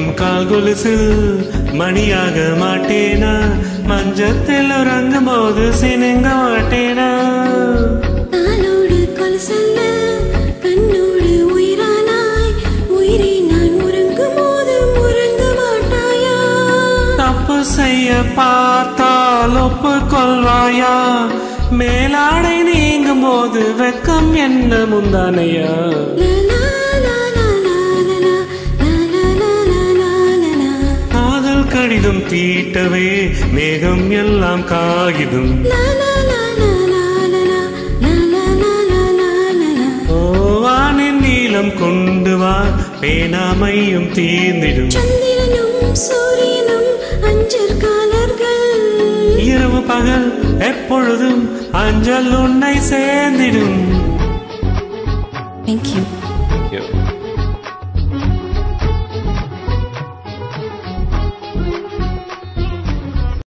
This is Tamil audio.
கால் கொலுசில் மணியாக மாட்டேனா மஞ்சத்தில் உறங்கும் போது சினுங்க மாட்டேனா நாளோடு கொலுசல்ல கண்ணோடு உயிரானாய் உயிரை நான் உறங்கும் போது உறங்க மாட்டாயா தப்பு செய்ய பார்த்தால் ஒப்புக்கொள்வாயா மேலாடை நீங்கும் போது வெக்கம் என்ன முந்தானையா லா, லா, லா, லா, லா, லா, லா, லா, லா, லா, லா, லா, லா. காதல் கடிதம் தீட்டவே மேகம் எல்லாம் காகிதம் லா, லா, லா, லா, லா, லா, லா, லா, லா, லா, லா, லா, லா, லா. ஓ வானின் நீளம் கொண்டு வா பேனாமையும் தீர்ந்திடும் சந்திரனும் சூரியனும் அஞ்சற்காலர்கள் இரவு பகல் எப்பொழுதும் அஞ்சல் உன்னை சேர்ந்திடும் Thank you. Yo.